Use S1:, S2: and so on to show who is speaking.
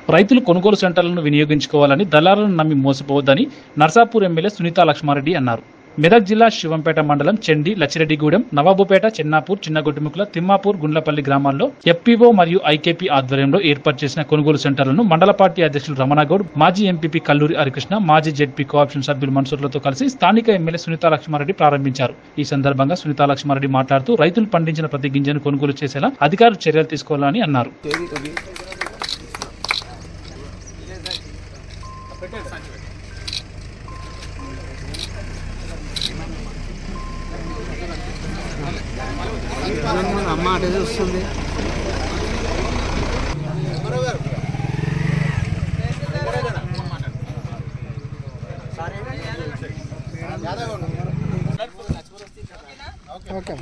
S1: రైతులు కొనుగోలు సెంటర్లను వినియోగించుకోవాలని దళారులను నమ్మి మోసపోవద్దని నర్సాపూర్ ఎమ్మెల్యే సునీతా లక్ష్మారెడ్డి అన్నారు మెదక్ జిల్లా శివంపేట మండలం చెండి లచ్చిరెడ్డిగూడెం నవాబుపేట చెన్నాపూర్ చిన్నగొట్టుముకుల తిమ్మాపూర్ గుండ్లపల్లి గ్రామాల్లో ఎఫ్పీఓ మరియు ఐకేపీ ఆధ్వర్యంలో ఏర్పాటు చేసిన కొనుగోలు సెంటర్లను మండల పార్టీ అధ్యక్షులు రమణగౌడ్ మాజీ ఎంపీపీ కల్లూరి హరికృష్ణ మాజీ జెడ్పీ కోఆప్షన్ సభ్యులు మన్సూర్లతో కలిసి స్థానిక ఎమ్మెల్యే సునీతా లక్ష్మారెడ్డి ప్రారంభించారు ఈ సందర్భంగా సునీతా లక్ష్మారెడ్డి మాట్లాడుతూ రైతులు పండించిన ప్రతి గింజను కొనుగోలు చేసేలా అధికారులు చర్యలు తీసుకోవాలని అన్నారు
S2: అమ్మ అటే చూస్తుంది ఓకే